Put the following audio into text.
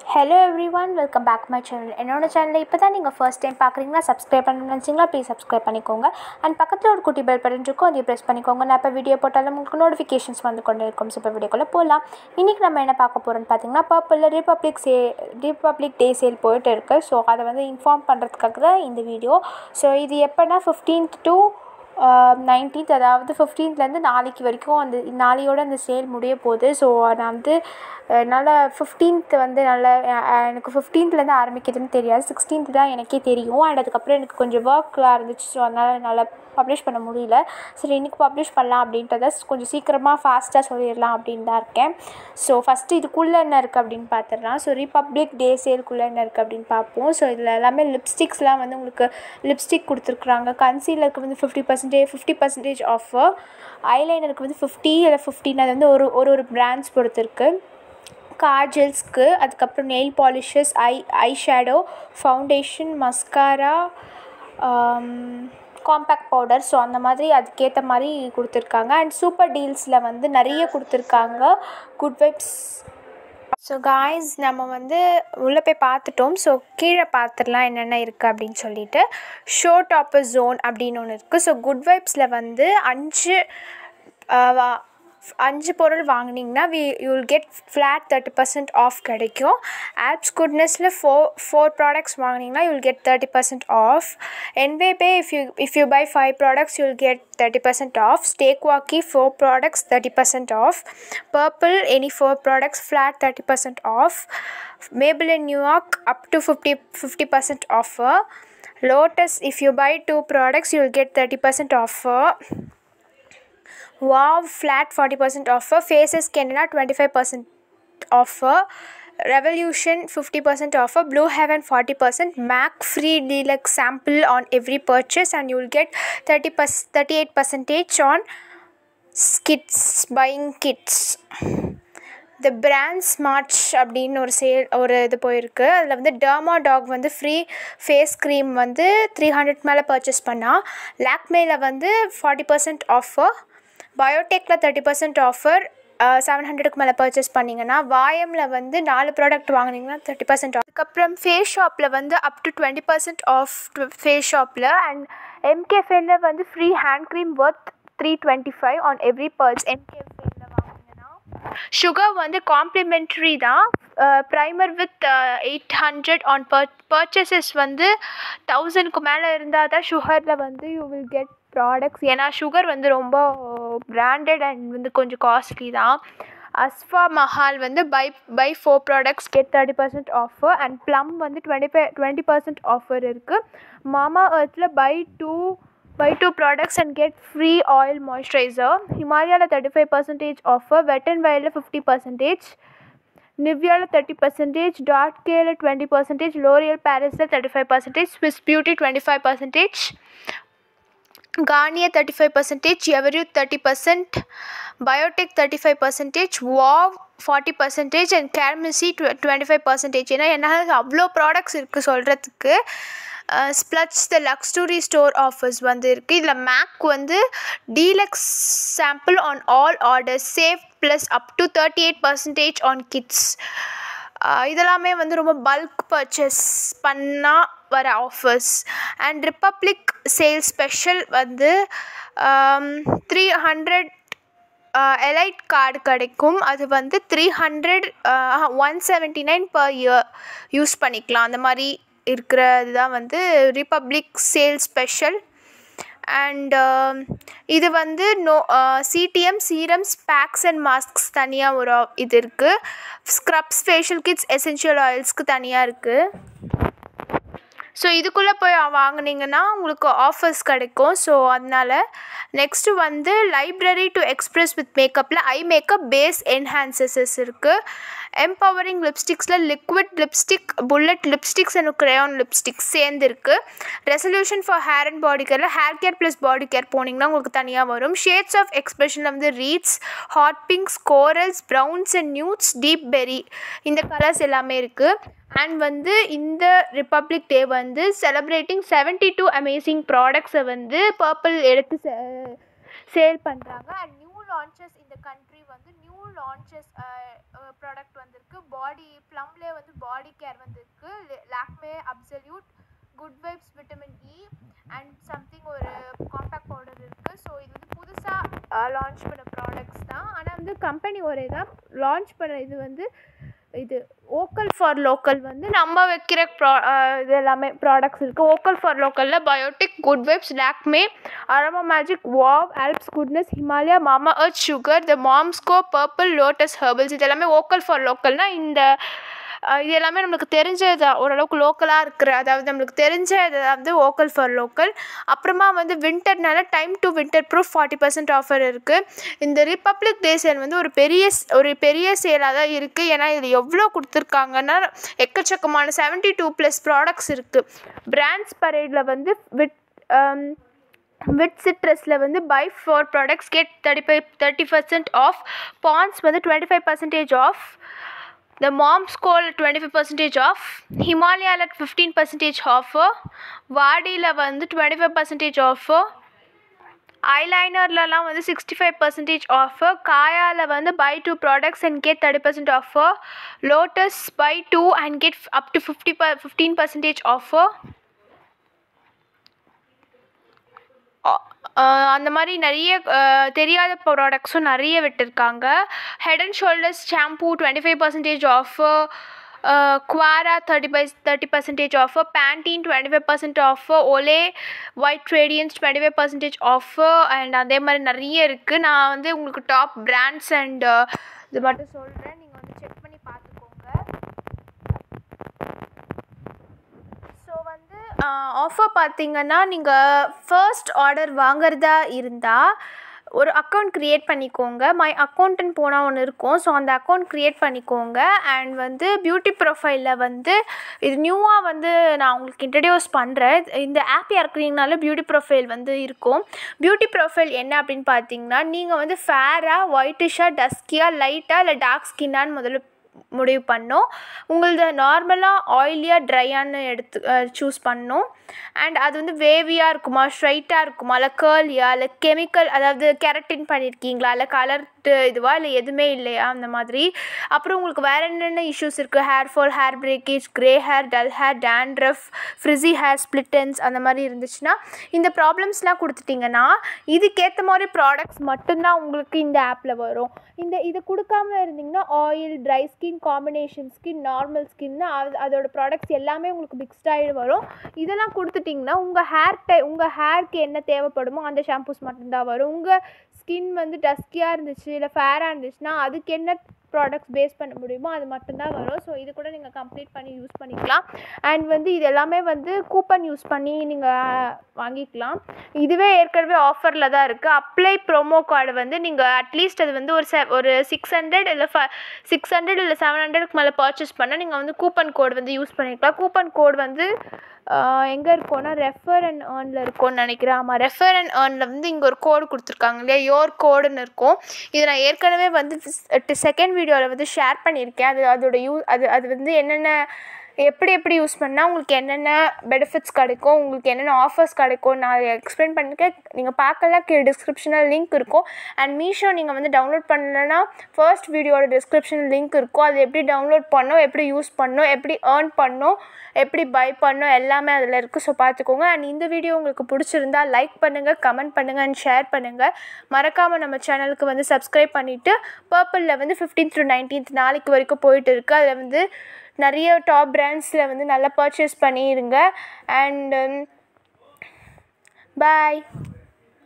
hello everyone welcome back my channel என்னோட சேனலில் இப்போ தான் நீங்கள் ஃபர்ஸ்ட் டைம் பார்க்குறீங்களா சப்ஸ்கிரைப் பண்ணணும்னு நினச்சிங்களா ப்ளீஸ் சப்ஸ்கிரைப் பண்ணிக்கோங்க அண்ட் பக்கத்தில் ஒரு குட்டி பெல் பட்டன் இருக்கும் அதையும் ப்ரெஸ் பண்ணிக்கோங்க நான் இப்போ வீடியோ போட்டாலும் உங்களுக்கு நோட்டிஃபிகேஷன்ஸ் வந்து கொண்டு இருக்கும் ஸோ இப்போ வீடியோக்குள்ளே போகலாம் இன்றைக்கி நம்ம என்ன பார்க்க போகிறோம்னு பார்த்தீங்கன்னா பர்பிளில் republic say republic day sale போயிட்டு இருக்குது ஸோ அதை வந்து இன்ஃபார்ம் பண்ணுறதுக்காக தான் இந்த வீடியோ ஸோ இது எப்போனா ஃபிஃப்டீன்த் டு நைன்டீன்த் அதாவது ஃபிஃப்டீன்த்லேருந்து நாளைக்கு வரைக்கும் அந்த நாளையோட அந்த சேல் முடிய போகுது ஸோ நான் வந்து என்னால் ஃபிஃப்டீன்த் வந்து நல்ல எனக்கு ஃபிஃப்டீன்த்லேருந்து ஆரம்பிக்குதுன்னு தெரியாது சிக்ஸ்டீன்த் தான் எனக்கே தெரியும் அண்ட் அதுக்கப்புறம் எனக்கு கொஞ்சம் ஒர்க்லாம் இருந்துச்சு ஸோ அதனால் என்னால் பப்ளிஷ் பண்ண முடியல சரி இன்றைக்கி பப்ளிஷ் பண்ணலாம் அப்படின்றத கொஞ்சம் சீக்கிரமாக ஃபாஸ்ட்டாக சொல்லிடலாம் அப்படின்னு தான் இருக்கேன் ஸோ ஃபஸ்ட்டு இதுக்குள்ளே என்ன இருக்குது அப்படின்னு பார்த்துடலாம் ஸோ ரிப்பப்ளிக் டே சேல்குள்ளே என்ன இருக்குது அப்படின்னு பார்ப்போம் ஸோ இதில் எல்லாமே லிப்ஸ்டிக்ஸ்லாம் வந்து உங்களுக்கு லிப்ஸ்டிக் கொடுத்துருக்குறாங்க கன்சீலருக்கு வந்து fifty percentage fifty percentage offer ஐலைனருக்கு வந்து ஃபிஃப்டி இல்லை ஃபிஃப்டின் அது வந்து ஒரு ஒரு ஒரு பிராண்ட்ஸ் பொறுத்திருக்கு காஜல்ஸ்க்கு அதுக்கப்புறம் nail polishes eye eye shadow foundation mascara compact powder so அந்த மாதிரி அதுக்கேற்ற மாதிரி கொடுத்துருக்காங்க அண்ட் சூப்பர் டீல்ஸில் வந்து நிறைய கொடுத்துருக்காங்க குட் வைப்ஸ் ஸோ காய்ஸ் நம்ம வந்து உள்ளே போய் பார்த்துட்டோம் ஸோ கீழே பார்த்துடலாம் என்னென்ன இருக்குது அப்படின்னு சொல்லிட்டு ஷோ டாப்பர் ஜோன் அப்படின்னு ஒன்று இருக்குது ஸோ குட் வைப்ஸில் வந்து அஞ்சு அஞ்சு பொருள் வாங்கினீங்கன்னா we you will get flat thirty percent off கிடைக்கும் ஆப்ஸ் குட்னஸில் ஃபோர் ஃபோர் ப்ராடக்ட்ஸ் வாங்கினீங்கன்னா you will get thirty percent off anyway pay if you if you buy five products you will get thirty percent off Stay வாக்கி four products thirty percent off Purple any four products flat thirty percent off Maybelline New York up to fifty fifty percent offer Lotus if you buy two products you will get thirty percent offer wow flat 40% offer faces canada 25% offer revolution 50% offer blue heaven 40% mac free deluxe sample on every purchase and you will get 30 38 percentage on kits buying kits the brand smarts அப்படின்னு ஒரு sale ஒரு இது போயிருக்கு அதில் வந்து derma doc வந்து free face cream வந்து three hundred மேலே பர்ச்சேஸ் பண்ணால் லேக்மேயில் வந்து ஃபார்ட்டி பர்சன்ட் ஆஃபர் பயோடெக்கில் தேர்ட்டி பர்சன்ட் ஆஃபர் செவன் ஹண்ட்ரடுக்கு மேலே பர்ச்சேஸ் பண்ணிங்கன்னா வாயமில் வந்து நாலு ப்ராடக்ட் வாங்கினீங்கன்னா தேர்ட்டி பர்சன்ட் ஆஃப் அதுக்கப்புறம் ஃபேஸ் ஷாப்பில் வந்து up to twenty percent off face ஷாப்பில் அண்ட் எம்கேஃபேல வந்து free hand cream worth three twenty five on every purchase எம்கேஃபேல வாங்கினீங்கன்னா சுகர் வந்து காம்ப்ளிமெண்ட்ரி தான் primer with eight hundred on per purchases வந்து தௌசண்ட்க்கு மேலே இருந்தால் தான் சுகரில் வந்து யூ வில் கெட் ப்ராடக்ட்ஸ் ஏன்னா சுகர் வந்து ரொம்ப பிராண்டட் அண்ட் வந்து கொஞ்சம் காஸ்ட்லி தான் அஸ்ஃபா மஹால் வந்து buy buy four products get thirty percent offer and Plum வந்து twenty five twenty percent offer இருக்குது மாமா அர்த்தில் buy two buy two products and get free oil moisturizer ஹிமாலயாவில் thirty five percentage offer wet and வயலில் fifty percentage நிவ்யாவில் thirty percentage dot கேல twenty percentage L'Oreal பாரிஸில் thirty five percentage Swiss beauty twenty five percentage Garnier 35%, Everute 30%, Biotech 35%, Wow 40% and Carmesy 25% ஏன்னா என்னால் அவ்வளோ products இருக்குது சொல்கிறதுக்கு ஸ்ப்ளட்ஸ் த லக்ஸுரி ஸ்டோர் ஆஃபர்ஸ் வந்து இருக்குது இதில் மேக் வந்து deluxe sample on all orders save plus up to thirty eight percentage on kits இதெல்லாமே வந்து ரொம்ப பல்க் பர்ச்சேஸ் பண்ணால் வர offers and republic sale special வந்து த்ரீ ஹண்ட்ரட் எலைட் கார்டு கிடைக்கும் அது வந்து three hundred one seventy nine per year use பண்ணிக்கலாம் அந்த மாதிரி இருக்கிற இதுதான் வந்து ரிப்பப்ளிக் சேல் ஸ்பெஷல் அண்ட் இது வந்து no CTM serums packs and masks தனியாக ஒரு இது இருக்குது ஸ்க்ரப்ஸ் ஃபேஷியல் கிட்ஸ் எசென்ஷியல் ஆயில்ஸ்க்கு தனியாக இருக்குது ஸோ இதுக்குள்ளே போய் வாங்கினீங்கன்னா உங்களுக்கு ஆஃபர்ஸ் கிடைக்கும் ஸோ அதனால் நெக்ஸ்ட்டு வந்து லைப்ரரி டு எக்ஸ்ப்ரெஸ் வித் மேக்கப்பில் ஐ மேக்கப் பேஸ் என்ஹான்சஸஸ் இருக்குது எம்பவரிங் லிப்ஸ்டிக்ஸில் liquid lipstick bullet lipsticks and crayon lipsticks சேர்ந்துருக்கு resolution for hair and body கேரில் hair care plus body care போனீங்கன்னா உங்களுக்கு தனியாக வரும் ஷேட்ஸ் ஆஃப் எக்ஸ்பிரஷனில் வந்து reds hot pinks corals browns and nudes deep berry இந்த கலர்ஸ் எல்லாமே இருக்குது அண்ட் வந்து இந்த ரிப்பப்ளிக் டே வந்து செலிப்ரேட்டிங் செவன்ட்டி டூ அமேசிங் ப்ராடக்ட்ஸை வந்து பர்பிள் எடுத்து சேல் பண்ணுறாங்க அண்ட் நியூ லான்ச்சஸ் இந்த கண்ட்ரி வந்து நியூ லான்ச்சஸ் ப்ராடக்ட் வந்திருக்கு பாடி ப்ளம்லேயே வந்து பாடி கேர் வந்திருக்கு Lakme absolute good vibes vitamin E and something ஒரு காம்பேக்ட் பவுடர் இருக்குது ஸோ இது வந்து புதுசாக லான்ச் பண்ண ப்ராடக்ட்ஸ் தான் ஆனால் வந்து கம்பெனி ஒரே தான் லான்ச் பண்ண இது வந்து இது ஓக்கல் ஃபார் லோக்கல் வந்து நம்ம வைக்கிற ப்ரா இது எல்லாமே ப்ராடக்ட்ஸ் இருக்குது ஓக்கல் ஃபார் லோக்கலில் Biotique good vibes Lakme aroma magic wow Alps goodness Himalaya Mamaearth Sugar the Moms Co Purplle Lotus Herbals இது எல்லாமே ஓக்கல் ஃபார் லோக்கல்னால் இந்த இது எல்லாமே நம்மளுக்கு தெரிஞ்சது ஓரளவுக்கு லோக்கலாக இருக்கிற அதாவது நம்மளுக்கு தெரிஞ்ச இது வந்து ஓக்கல் ஃபார் லோக்கல் அப்புறமா வந்து வின்டர்னால time to winter proof forty percent offer இருக்குது இந்த ரிப்பப்ளிக் டே சேல் வந்து ஒரு பெரிய ஒரு பெரிய சேலாக தான் இருக்குது ஏன்னா இது எவ்வளோ கொடுத்துருக்காங்கன்னா எக்கச்சக்கமான செவன்ட்டி டூ ப்ளஸ் ப்ராடக்ட்ஸ் இருக்குது பிராண்ட்ஸ் பரேடில் வந்து விட் விட் சிட்ரஸில் வந்து buy four products get thirty five thirty percent off Ponds வந்து twenty five percentage off the Moms Co twenty five percentage off ஹிமாலயாவில் ஃபிஃப்டீன் பர்சன்டேஜ் ஆஃபு வாடியில் வந்து டுவெண்ட்டி ஃபைவ் பர்சன்டேஜ் ஆஃபு ஐலைனர்லலாம் வந்து சிக்ஸ்டி ஃபைவ் பர்சன்டேஜ் ஆஃபர் காயாவில் வந்து buy two products and get thirty percent offer Lotus buy two and get up to fifty ப fifteen percentage offer அந்த மாதிரி நிறைய தெரியாத ப்ராடக்ட்ஸும் நிறைய விட்டுருக்காங்க Head and Shoulders shampoo twenty five percentage offer குவாரா thirty buy thirty percentage offer Pantene twenty five percent offer Olay white radiance twenty five percentage offer and அதே மாதிரி நிறைய இருக்குது நான் வந்து உங்களுக்கு டாப் பிராண்ட்ஸ் அண்ட் இது மட்டும் சொல்கிறேன் நீங்கள் வந்து செக் பண்ணி பார்த்துக்கோங்க ஸோ வந்து ஆஃபர் பார்த்தீங்கன்னா நீங்கள் ஃபர்ஸ்ட் ஆர்டர் வாங்குறதா இருந்தால் ஒரு அக்கௌண்ட் க்ரியேட் பண்ணிக்கோங்க மை அக்கௌண்ட்டுன்னு போனால் ஒன்று இருக்கும் ஸோ அந்த அக்கௌண்ட் க்ரியேட் பண்ணிக்கோங்க அண்ட் வந்து பியூட்டி ப்ரொஃபைலில் வந்து இது நியூவாக வந்து நான் உங்களுக்கு இன்ட்ரடியூஸ் பண்ணுறேன் இந்த ஆப் இறக்குறீங்கனால பியூட்டி ப்ரொஃபைல் வந்து இருக்கும் பியூட்டி ப்ரொஃபைல் என்ன அப்படின்னு பார்த்தீங்கன்னா நீங்கள் வந்து ஃபேராக ஒயிட்டிஷாக டஸ்கியாக லைட்டாக இல்லை டார்க் ஸ்கின்னான்னு முதல்ல முடிவு பண்ணோம் உங்களது நார்மலாக ஆயிலியாக ட்ரையான்னு எடுத்து சூஸ் பண்ணணும் அண்ட் அது வந்து வேவியாக இருக்குமா ஸ்ட்ரைட்டாக இருக்குமா இல்லை கேர்லியாக இல்லை கெமிக்கல் அதாவது கெரட்டின் பண்ணியிருக்கீங்களா இல்லை கலர் இதுவா இல்லை எதுவுமே இல்லையா அந்த மாதிரி அப்புறம் உங்களுக்கு வேறு என்னென்ன இஷ்யூஸ் இருக்குது hair fall hair breakage grey hair dull hair dandruff frizzy hair split ends அந்த மாதிரி இருந்துச்சுன்னா இந்த ப்ராப்ளம்ஸ்லாம் கொடுத்துட்டிங்கன்னா இதுக்கேற்ற மாதிரி ப்ராடக்ட்ஸ் மட்டும்தான் உங்களுக்கு இந்த ஆப்பில் வரும் இந்த இது கொடுக்காம இருந்தீங்கன்னா oil dry skin combination skin normal ஸ்கின்னு அது அதோட ப்ராடக்ட்ஸ் எல்லாமே உங்களுக்கு மிக்ஸ்டாகி வரும் இதெல்லாம் கொடுத்துட்டிங்கன்னா உங்கள் ஹேர் டை உங்கள் ஹேருக்கு என்ன தேவைப்படுமோ அந்த ஷாம்பூஸ் மட்டும்தான் வரும் உங்கள் ஸ்கின் வந்து டஸ்கியாக இருந்துச்சு இல்லை ஃபேராக இருந்துச்சுன்னா அதுக்கு என்ன ப்ராடக்ட்ஸ் பேஸ் பண்ண முடியுமோ அது மட்டும்தான் வரும் ஸோ இது கூட நீங்கள் கம்ப்ளீட் பண்ணி யூஸ் பண்ணிக்கலாம் அண்ட் வந்து இது எல்லாமே வந்து கூப்பன் யூஸ் பண்ணி நீங்கள் வாங்கிக்கலாம் இதுவே ஏற்கனவே ஆஃபரில் தான் இருக்குது அப்ளை ப்ரோமோ கார்டு வந்து நீங்கள் அட்லீஸ்ட் அது வந்து ஒரு செ ஒரு சிக்ஸ் ஹண்ட்ரட் இல்லை ஃப சிக்ஸ் ஹண்ட்ரட் இல்லை செவன் ஹண்ட்ரடுக்கு மேலே பர்ச்சேஸ் பண்ணால் நீங்கள் வந்து கூப்பன் கோடு வந்து யூஸ் பண்ணிக்கலாம் கூப்பன் கோடு வந்து எங்கே இருக்கோன்னா ரெஃபர் அண்ட் ஏர்னில் இருக்கும்னு நினைக்கிறேன் ஆமாம் ரெஃபர் அண்ட் ஏர்னில் வந்து இங்கே ஒரு கோடு கொடுத்துருக்காங்க இல்லையா யோர் கோடுன்னு இருக்கும் இது நான் ஏற்கனவே வந்து செகண்ட் வீடியோவில் வந்து ஷேர் பண்ணியிருக்கேன் அது அதோட யூ அது அது வந்து என்னென்ன எப்படி எப்படி யூஸ் பண்ணால் உங்களுக்கு என்னென்ன பெனிஃபிட்ஸ் கிடைக்கும் உங்களுக்கு என்னென்ன ஆஃபர்ஸ் கிடைக்கும் நான் எக்ஸ்பிளைன் பண்ணியிருக்கேன் நீங்கள் பார்க்கலாம் கீழே டிஸ்கிரிப்ஷனில் லிங்க் இருக்கும் அண்ட் மீஷோ நீங்கள் வந்து டவுன்லோட் பண்ணலைன்னா ஃபர்ஸ்ட் வீடியோட டிஸ்கிரிப்ஷன் லிங்க் இருக்கும் அது எப்படி டவுன்லோட் பண்ணோம் எப்படி யூஸ் பண்ணோம் எப்படி ஏர்ன் பண்ணோம் எப்படி பை பண்ணோம் எல்லாமே அதில் இருக்குது ஸோ பார்த்துக்கோங்க அண்ட் இந்த வீடியோ உங்களுக்கு பிடிச்சிருந்தா லைக் பண்ணுங்கள் கமெண்ட் பண்ணுங்கள் அண்ட் ஷேர் பண்ணுங்கள் மறக்காமல் நம்ம சேனலுக்கு வந்து சப்ஸ்கிரைப் பண்ணிவிட்டு பர்பிளில் வந்து ஃபிஃப்டீன்த் டு நைன்டீன்த் நாளைக்கு வரைக்கும் போயிட்டு இருக்குது அதில் வந்து நிறைய டாப் பிராண்ட்ஸில் வந்து நல்லா பர்ச்சேஸ் பண்ணிடுங்க அண்ட் பாய்